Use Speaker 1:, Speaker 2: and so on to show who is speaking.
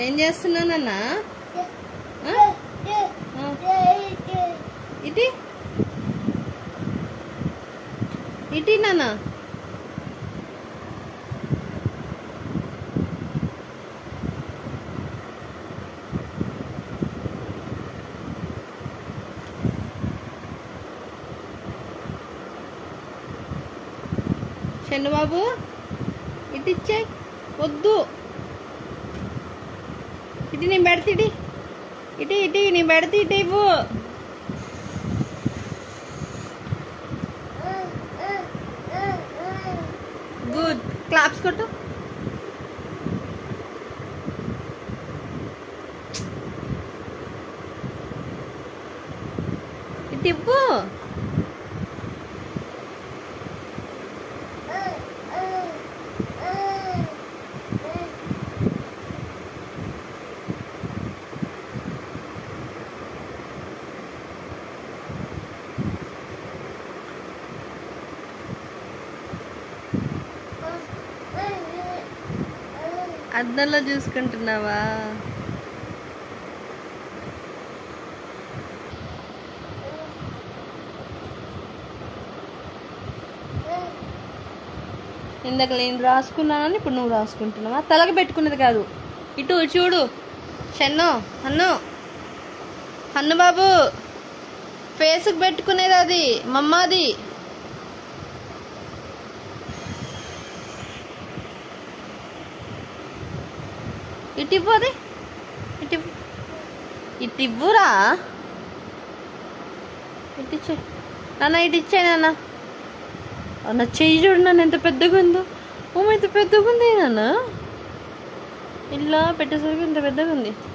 Speaker 1: ఏం చేస్తున్నానన్నా ఆ? ఆ. ఇటీ ఇటీ నాన్న చంద్రబాబు ఇటు ఇచ్చే వద్దు ఇటు నేను పెడితే ఇటు ఇటు ఇటు నేను పెడితే ఇటు ఇవ్వు గుడ్ క్లాప్స్ కొట్టు ఇటు ఇవ్వు అద్దంలో చూసుకుంటున్నావా ఇందాక నేను రాసుకున్నానని ఇప్పుడు నువ్వు రాసుకుంటున్నావా తలకి పెట్టుకున్నది కాదు ఇటు చూడు చెన్నో అన్ను అన్ను బాబు ఫేస్కి పెట్టుకునేది అది మమ్మాది ఇటు ఇవ్వు అది ఇటు ఇవ్వు ఇటు ఇవ్వురా ఇటు ఇచ్చే నాన్న ఇటు ఇచ్చే నాన్న అన్న చెయ్యి చూడు నాన్న ఎంత పెద్దగా ఉందో ఓ ఇంత పెద్దగా ఉంది నాన్న ఇలా పెట్టేసరికి ఇంత పెద్దగా ఉంది